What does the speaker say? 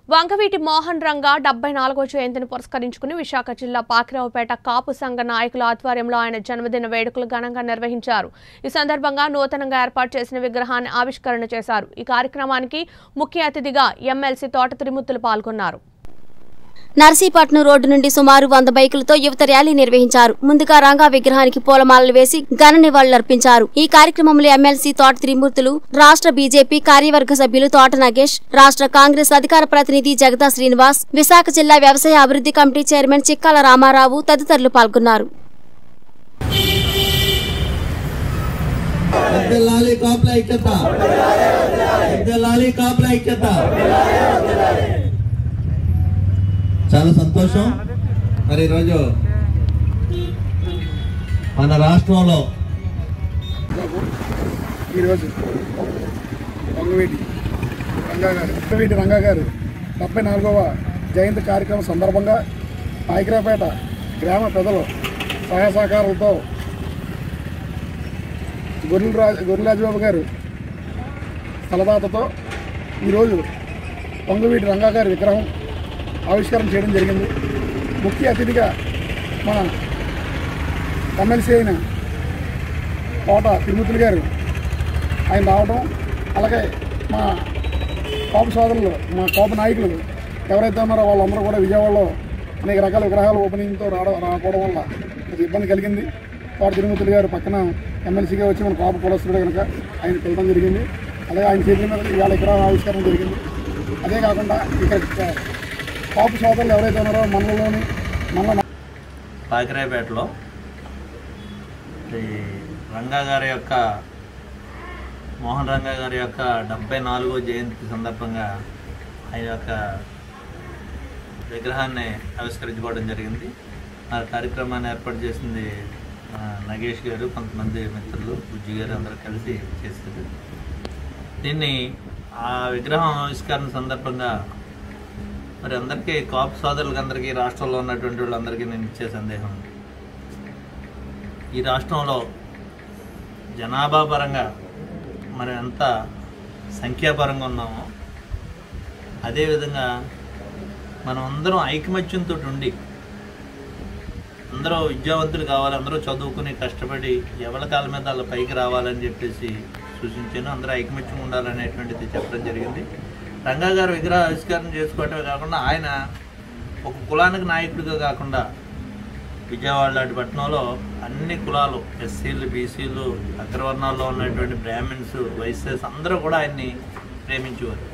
వంగవీటి మోహన్ రంగ డెబ్బై నాలుగో జయంతిని పురస్కరించుకుని విశాఖ జిల్లా పాకిరావుపేట కాపు సంఘ నాయకుల ఆధ్వర్యంలో ఆయన జన్మదిన వేడుకలు ఘనంగా నిర్వహించారు ఈ సందర్భంగా నూతనంగా ఏర్పాటు చేసిన విగ్రహాన్ని ఆవిష్కరణ చేశారు ఈ కార్యక్రమానికి ముఖ్య అతిథిగా ఎమ్మెల్సీ తోట తిరుమూర్తులు పాల్గొన్నారు నర్సీపట్నం రోడ్డు నుండి సుమారు వంద బైకులతో యువత ర్యాలీ నిర్వహించారు ముందుగా రంగా విగ్రహానికి పూలమాలలు వేసి ఘన నివాళులర్పించారు ఈ కార్యక్రమంలో ఎమ్మెల్సీ తోట త్రిమూర్తులు రాష్ట్ర బీజేపీ కార్యవర్గ సభ్యులు తోట నాగేష్ రాష్ట్ర కాంగ్రెస్ అధికార ప్రతినిధి జగదా శ్రీనివాస్ విశాఖ జిల్లా వ్యవసాయ అభివృద్ధి కమిటీ చైర్మన్ చిక్కాల రామారావు తదితరులు పాల్గొన్నారు పెద్దలాలి కాపుల ఐక్యత పెద్దలాలి కాపుల ఐక్యత చాలా సంతోషం మరి ఈరోజు మన రాష్ట్రంలో ఈరోజు వంగవీటి రంగా గారు వంగవీటి రంగా గారు డెబ్బై నాలుగవ జయంతి కార్యక్రమం సందర్భంగా పాయికరాపేట గ్రామ ప్రజలు సహాయ సహకారాలతో గొర్రెల రాజు గొర్రెల రాజబాబు గారు స్థలదాతతో ఈరోజు పొంగవీటి రంగా గారి విగ్రహం ఆవిష్కరణ చేయడం జరిగింది ముఖ్య అతిథిగా మన ఎమ్మెల్సీ అయిన కోట తిరుమతులు గారు ఆయన రావడం అలాగే మా కోప సోదరులు మా కోప నాయకులు ఎవరైతే ఉన్నారో వాళ్ళందరూ కూడా విజయవాడలో అనేక రకాల విగ్రహాల ఓపెనింగ్తో రావడం రాకపోవడం వల్ల కొంచెం ఇబ్బంది కలిగింది కోట తిరుమతులు గారు పక్కన ఎమ్మెల్సీగా వచ్చి మన కోప కులస్తుడు కనుక ఆయన పిలవడం జరిగింది అలాగే ఆయన చేతుల మీద ఇవాళ విగ్రహం ఆవిష్కరణ జరిగింది అదే కాకుండా ఇక్కడ కోప సోదరులు ఎవరైతే ఉన్నారో మనలోని మన పాకిరాయపేటలో ఈ రంగా గారి యొక్క మోహన్ రంగా గారి యొక్క డెబ్బై నాలుగో జయంతి సందర్భంగా ఆయన యొక్క విగ్రహాన్ని ఆవిష్కరించుకోవడం జరిగింది ఆ కార్యక్రమాన్ని ఏర్పాటు చేసింది ఆ, నగేష్ గారు కొంతమంది మిత్రులు బుజ్జి గారు అందరూ కలిసి చేశారు దీన్ని ఆ విగ్రహం ఆవిష్కరణ సందర్భంగా మరి అందరికీ కాపు సోదరులకు అందరికీ రాష్ట్రంలో ఉన్నటువంటి వాళ్ళందరికీ నేను ఇచ్చే సందేహం ఉంది. ఈ రాష్ట్రంలో జనాభా పరంగా మనం ఎంత సంఖ్యాపరంగా ఉన్నామో అదేవిధంగా మనం అందరం ఐకమత్యంతో ఉండి అందరూ విద్యావంతులు కావాలి అందరూ చదువుకుని కష్టపడి ఎవరి కాళ్ళ మీద వాళ్ళ పైకి రావాలని చెప్పేసి సూచించాను అందరూ ఐకమత్యం ఉండాలనేటువంటిది చెప్పడం జరిగింది రంగా గారు విగ్రహ ఆవిష్కరణ చేసుకోవటమే కాకుండా ఆయన ఒక కులానికి నాయకుడిగా కాకుండా విజయవాడ లాంటి పట్టణంలో అన్ని కులాలు ఎస్సీలు బీసీలు అగ్రవర్ణాల్లో ఉన్నటువంటి బ్రాహ్మిన్స్ వైశ్యస్ అందరూ కూడా ఆయన్ని ప్రేమించేవారు